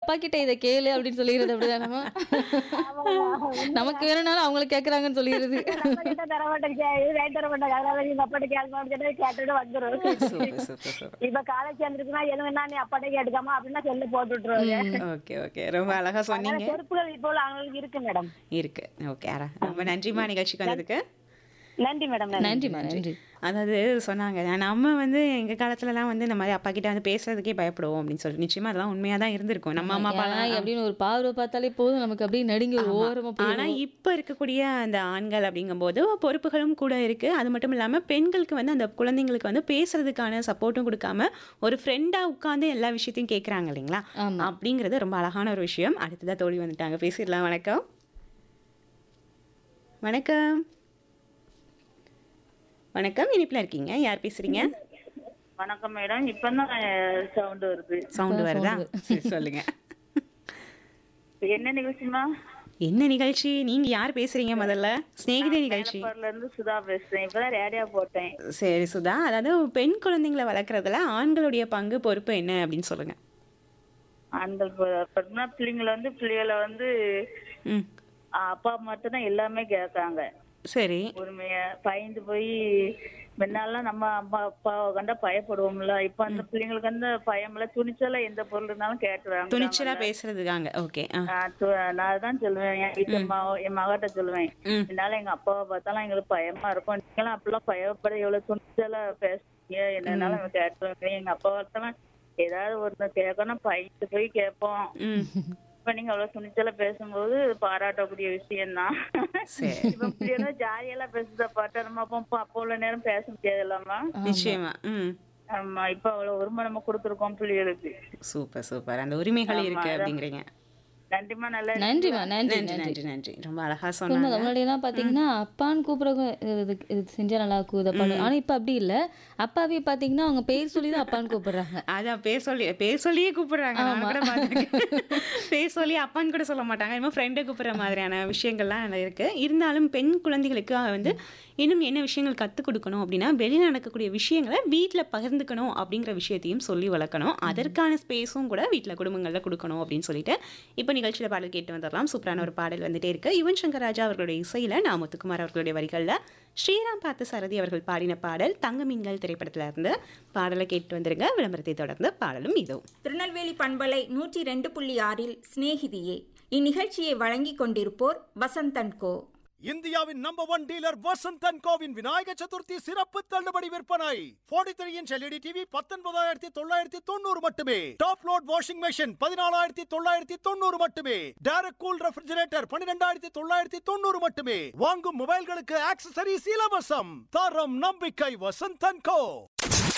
அப்பா கிட்ட இதை கேளு அப்படின்னு சொல்லிடுறது அப்படிதானம்மா நமக்கு வேணும்னாலும் அவங்கள கேக்குறாங்கன்னு சொல்லிடுறது நம்ம கிட்ட தர மாட்டேன் ரைட் தர மாட்டாங்க அதனால நீங்க அப்பாட்ட கேட்கணும்னு சொல்லி கேட்டுட்டு வந்துரும் சூப்பர் சூப்பர் சூப்பர் இப்ப காலேஜ் சேர்ந்துருக்குன்னா எழுதுனா நீ அப்பாட்ட கேட்டுக்காம அப்படின்னா செல்லு போட்டு விட்டுருவாங்க ஓகே ஓகே ரொம்ப அழகா சொன்னீங்க பொறுப்புகள் இப்போ உள்ள அவங்களுக்கு இருக்கு மேடம் இருக்கு ஓகே ரொம்ப நன்றிமா நிகழ்ச்சிக்கு வந்ததுக்கு நன்றி மேடம் நன்றி நன்றிம்மா நன்றி அதாவது சொன்னாங்க நம்ம வந்து எங்க காலத்துலலாம் வந்து இந்த மாதிரி அப்பா கிட்ட வந்து பேசுறதுக்கே பயப்படுவோம் அப்படின்னு சொல்லி நிச்சயமா அதெல்லாம் உண்மையா தான் இருந்திருக்கும் நம்ம அம்மா அப்பா ஏன் அப்படின்னு ஒரு பார்வை பார்த்தாலே போதும் நமக்கு அப்படியே நடுங்கி ஒரு ஓரமா போய் ஆனா இப்ப இருக்கக்கூடிய அந்த ஆண்கள் அப்படிங்கும்போது பொறுப்புகளும் கூட இருக்கு அது மட்டும் இல்லாம பெண்களுக்கு வந்து அந்த குழந்தைங்களுக்கு வந்து பேசுறதுக்கான சப்போர்ட்டும் கொடுக்காம ஒரு ஃப்ரெண்டா உட்கார்ந்து எல்லா விஷயத்தையும் கேக்குறாங்க இல்லைங்களா ஆமா. அப்படிங்கிறது ரொம்ப அழகான ஒரு விஷயம் அடுத்ததா தோழி வந்துட்டாங்க பேசிடலாம் வணக்கம் வணக்கம் வணக்கம் இனிப்புல இருக்கீங்க யார் பேசுறீங்க வணக்கம் மேடம் இப்பதான் சவுண்ட் வருது சவுண்ட் வருதா சரி சொல்லுங்க என்ன நிகழ்ச்சிமா என்ன நிகழ்ச்சி நீங்க யார் பேசுறீங்க முதல்ல சிநேகித நிகழ்ச்சி பேப்பர்ல இருந்து சுதா பேசுறேன் இப்பதான் ரேடியோ போட்டேன் சரி சுதா அதாவது பெண் குழந்தைங்களை வளர்க்குறதுல ஆண்களுடைய பங்கு பொறுப்பு என்ன அப்படின்னு சொல்லுங்க ஆண்கள் ப- பார்த்தீங்கன்னா பிள்ளைங்களை வந்து பிள்ளைகளை வந்து ம் அப்பா மட்டும் தான் எல்லாமே கேட்காங்க சரி உரிமைய பயந்து போய் முன்னாலாம் நம்ம அம்மா அப்பாவை கண்டா பயப்படுவோம்ல இப்ப அந்த பிள்ளைங்களுக்கு வந்து பயம்ல துணிச்சலா எந்த பொருள் இருந்தாலும் கேட்டுறாங்க துணிச்சலா பேசுறதுக்காங்க ஓகே ஆ நான் து- நான் தான் சொல்லுவேன் என் வீட்டு அம்மா என் மகிட்ட சொல்லுவேன் ம். என்னால எங்க அப்பாவை பார்த்தாலும் எங்களுக்கு பயமா இருக்கும் நீங்களாம் அப்படிலாம் பயப்பட எவ்வளவு துணிச்சலா பேசுறீங்க என்னன்னாலும் கேட்டுருவீங்க எங்க அப்பா பார்த்தாலும் ஏதாவது ஒண்ணு கேட்கணும் பயந்து போய் கேட்போம் ம் இப்ப நீங்க அவ்வளவு துணிச்சலா பேசும்போது பாராட்டக்கூடிய விஷயம்தான் சரி இப்ப பிள்ளைங்க ஜாலியெல்லாம் பேசுறத பார்த்தா நம்ம அப்போ அப்போ உள்ள நேரம் பேச முடியாது இல்லாமா நிச்சயமா ம் ஆமா இப்ப அவ்வளவு உரிமை நம்ம கொடுத்துருக்கோம் பிள்ளைகளுக்கு சூப்பர் சூப்பர் அந்த உரிமைகள் இருக்கு அப்படிங்கிறீங்க நன்றிமா நல்லா நன்றிம்மா நன்றி நன்றி நன்றி நன்றி நன்றி ரொம்ப அழகா உண்மை சொன்னாங்க முன்னாடியெல்லாம் பார்த்தீங்கன்னா அப்பான்னு கூப்பிடுறவங்க இது இது செஞ்சா நல்லா இருக்கும் இதை பண்ணு ஆனால் இப்போ அப்படி இல்லை அப்பாவே பார்த்தீங்கன்னா அவங்க பேர் சொல்லி தான் அப்பான்னு கூப்பிடுறாங்க அதான் பேர் சொல்லி பேர் சொல்லியே கூப்பிடுறாங்க நான் கூட பார்த்திருக்கேன். பேர் சொல்லி அப்பான்னு கூட சொல்ல மாட்டாங்க இன்னும் ஃப்ரெண்டை கூப்பிடுற மாதிரியான விஷயங்கள்லாம் நிறைய இருக்கு இருந்தாலும் பெண் குழந்தைகளுக்கு வந்து இன்னும் என்ன விஷயங்கள் கற்றுக் கொடுக்கணும் அப்படின்னா வெளியில் நடக்கக்கூடிய விஷயங்களை வீட்டில் பகிர்ந்துக்கணும் அப்படிங்கிற விஷயத்தையும் சொல்லி வளர்க்கணும் அதற்கான ஸ்பேஸும் கூட வீட்டில் குடும்பங்களில் கொடுக்கணும் அப்படின்னு சொல்லிட்டு இப்போ நிகழ்ச்சியில் பாடல் கேட்டு வந்துடலாம் சூப்பரான ஒரு பாடல் வந்துட்டே இருக்கு யுவன் சங்கர் ராஜா அவர்களுடைய இசையில் நான் முத்துக்குமார் அவர்களுடைய வரிகளில் ஸ்ரீராம் பார்த்த சாரதி அவர்கள் பாடின பாடல் தங்க மீன்கள் திரைப்படத்துல இருந்து பாடலை கேட்டு வந்துருங்க விளம்பரத்தை தொடர்ந்து பாடலும் இதோ திருநெல்வேலி பண்பலை நூற்றி ரெண்டு புள்ளி ஆறில் சிநேகிதியே இந்நிகழ்ச்சியை வழங்கிக் கொண்டிருப்போர் வசந்தன் கோ இந்தியாவின் number one dealer Vasanth and கோவின் விநாயக சதுர்த்தி சிறப்பு தள்ளுபடி விற்பனை 43 த்ரீ இன்ச் எல்இடி டிவி பத்தொன்பதாயிரத்தி தொள்ளாயிரத்தி தொண்ணூறு மட்டுமே டாப் லோட் வாஷிங் மெஷின் பதினாலாயிரத்தி தொள்ளாயிரத்தி தொண்ணூறு மட்டுமே டைரக்ட் கூல் ரெஃப்ரிஜரேட்டர் பன்னிரெண்டாயிரத்தி தொள்ளாயிரத்தி தொண்ணூறு மட்டுமே வாங்கும் மொபைல்களுக்கு ஆக்சசரிஸ் இலவசம் தரம் நம்பிக்கை வசந்த் அண்ட் கோ